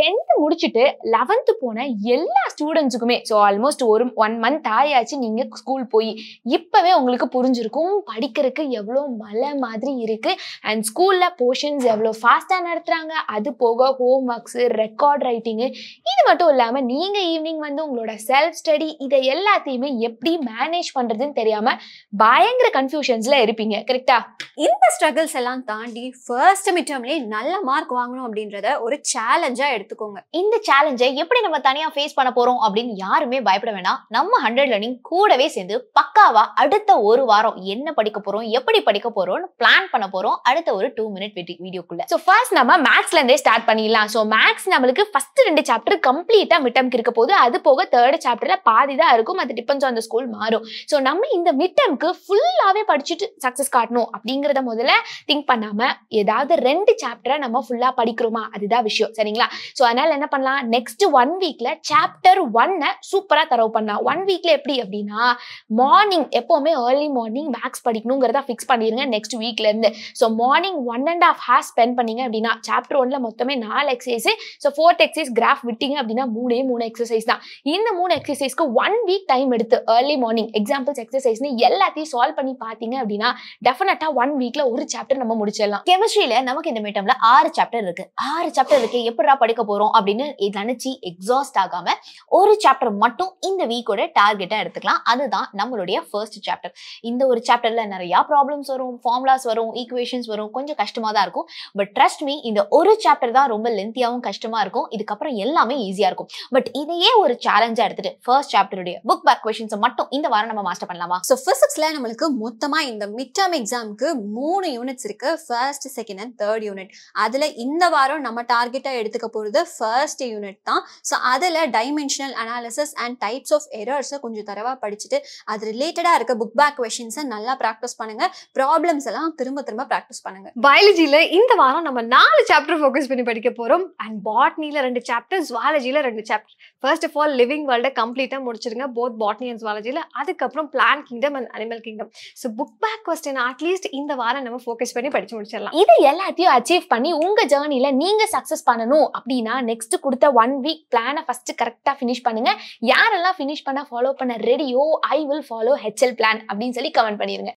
tenth முடிச்சுட்டு eleventh போன எல்லா ஸ்டூடெண்ட்ஸுக்குமே ஸோ ஆல்மோஸ்ட் ஒரு ஒன் மந்த் ஆயாச்சு நீங்க ஸ்கூல் போய் இப்பவே உங்களுக்கு புரிஞ்சிருக்கும் படிக்கிறதுக்கு எவ்வளோ மலை மாதிரி இருக்கு அண்ட் ஸ்கூல்ல போர்ஷன்ஸ் எவ்வளோ ஃபாஸ்டா நடத்துறாங்க அது போக ஹோம் ஒர்க்ஸ் ரெக்கார்ட் ரைட்டிங்கு இது மட்டும் இல்லாம நீங்க ஈவினிங் வந்து உங்களோட செல்ஃப் ஸ்டடி இதை எல்லாத்தையுமே எப்படி மேனேஜ் பண்றதுன்னு தெரியாம பயங்கர கன்ஃபியூஷன்ஸ்ல இருப்பீங்க கரெக்டா இந்த ஸ்ட்ரகிள்ஸ் எல்லாம் தாண்டி ஃபர்ஸ்ட் மிட்டர்ம்லேயே நல்ல மார்க் வாங்கணும் அப்படின்றத ஒரு சேலஞ்சா எடுத்துக்கோங்க இந்த சேலஞ்சை எப்படி நம்ம தனியா ஃபேஸ் பண்ண போறோம் அப்படின்னு யாருமே பயப்பட வேணாம் நம்ம ஹண்ட்ரட் லேர்னிங் கூடவே சேர்ந்து பக்காவா அடுத்த ஒரு வாரம் என்ன படிக்க போறோம் எப்படி படிக்க போறோம்னு பிளான் பண்ண போறோம் அடுத்த ஒரு டூ மினிட் வீடியோக்குள்ள ஸோ ஃபர்ஸ்ட் நம்ம மேக்ஸ்ல இருந்தே ஸ்டார்ட் பண்ணிடலாம் ஸோ மேக்ஸ் நம்மளுக்கு ஃபர்ஸ்ட் ரெண்டு சாப்டர் கம்ப்ளீட்டா மிட்டம்க்கு இருக்க போது அது போக தேர்ட் சாப்டர்ல பாதி தான் இருக்கும் அது டிபெண்ட்ஸ் ஆன் த ஸ்கூல் மாறும் ஸோ நம்ம இந்த மிட்டம்க்கு ஃபுல்லாவே படிச்சுட்டு சக்சஸ் காட்டணும் அப்படிங்கிறத முதல்ல திங்க் பண்ணாம ஏதாவது ரெண்டு சாப்டரை நம்ம ஃபுல்லா படிக்கிறோமா அதுதான் விஷயம் சரிங்களா ஸோ அதனால என்ன பண்ணலாம் நெக்ஸ்ட் ஒன் வீக்ல சாப்டர் ஒன்னை சூப்பரா தரவு பண்ணலாம் ஒன் வீக்ல எப்படி அப்படின்னா மார்னிங் எப்பவுமே ஏர்லி மார்னிங் மேக்ஸ் படிக்கணுங்கிறத ஃபிக்ஸ் பண்ணிருங்க நெக்ஸ்ட் வீக்ல இருந்து so morning one and half hours spend பண்ணீங்க அப்படின்னா சாப்டர் ஒன்ல மொத்தமே நாலு எக்ஸசைஸ் ஸோ ஃபோர்த் எக்ஸசைஸ் கிராஃப் விட்டீங்க அப்படின்னா மூணே மூணு எக்ஸசைஸ் தான் இந்த மூணு எக்ஸசைஸ்க்கு ஒன் வீக் டைம் எடுத்து ஏர்லி மார்னிங் எக்ஸாம்பிள்ஸ் எக்ஸசைஸ்னு எல்லாத்தையும் சால்வ் பண்ணி பார்த்தீங்க அப்படின்னா டெஃபினட்டா ஒன் வீக்ல ஒரு சாப்டர் நம்ம முடிச்சிடலாம் கெமிஸ்ட்ரியில நமக்கு இந்த மீட்டம்ல ஆறு சாப்டர் இருக்கு ஆறு சாப்டர் இருக்கு எப்படிடா படிக்க போறோம் அப்படின்னு இது நினைச்சு எக்ஸாஸ்ட் ஆகாம ஒரு சாப்டர் மட்டும் இந்த வீக்கோட டார்கெட்டா எடுத்துக்கலாம் அதுதான் நம்மளுடைய ஃபர்ஸ்ட் சாப்டர் இந்த ஒரு சாப்டர்ல நிறைய ப்ராப்ளம்ஸ் வரும் ஃபார்முலாஸ் வரும் ஈக்குவேஷன்ஸ் வரும் கொஞ்சம் கஷ்டமா தான் இருக்கும் பட் ட்ரஸ்ட் மீ இந்த ஒரு சாப்டர் தான் ரொம்ப லென்த்தியாவும் கஷ்டமா இருக்கும் இதுக்கப்புறம் எல்லாமே ஈஸியா இருக்கும் பட் இதையே ஒரு சேலஞ்சா எடுத்துட்டு ஃபர்ஸ்ட் சாப்டருடைய புக் பேக் கொஷின்ஸ் மட்டும் இந்த வாரம் நம்ம மாஸ்டர் பண்ணலாமா ஸோ ஃபிசிக்ஸ்ல நம்மளுக்கு மொத்தமா இந்த மிட் டேர்ம் எக்ஸாமுக்கு மூணு யூனிட்ஸ் இருக்கு first second and third unit அதுல இந்த வாரம் நம்ம டார்கெட்டா எடுத்துக்க போறது ஃபர்ஸ்ட் யூனிட் தான் ஸோ அதுல dimensional analysis and types of எரர்ஸை கொஞ்சம் தரவா படிச்சுட்டு அது ரிலேட்டடா இருக்க புக் பேக் கொஷின்ஸை நல்லா ப்ராக்டிஸ் பண்ணுங்க ப்ராப்ளம்ஸ் எல்லாம் திரும்ப திரும்ப ப்ராக்டிஸ் பண்ணுங்க பயாலஜில இந்த வாரம் நம்ம நாலு சாப்டர் ஃபோக்கஸ் பண்ணி படிக்க போறோம் அண்ட் பாட்னில ரெண்டு சாப்டர் ஜுவாலஜில ரெண்டு chapter first of all living வேர்ல்டை கம்ப்ளீட்டா முடிச்சிருங்க போத் பாட்னி அண்ட் ஜுவாலஜில அதுக்கப்புறம் plant kingdom and animal kingdom so book back question at least இந்த வாரம் நம்ம ஃபோக்கஸ் பண்ணி படிச்சு முடிச்சிடலாம் இது எல்லாத்தையும் அச்சீவ் பண்ணி உங்க ஜேர்னில நீங்க சக்சஸ் பண்ணணும் அப்படின்னா நெக்ஸ்ட் கொடுத்த ஒன் வீக் பிளானை ஃபர்ஸ்ட் கரெக்டா ஃபினிஷ் பண்ணுங்க யாரெல்லாம் ஃபினிஷ் பண்ண ஃபாலோ பண்ண ரெடியோ I will follow HL plan அப்படின்னு சொல்லி கமெண்ட் பண்ணிருங்க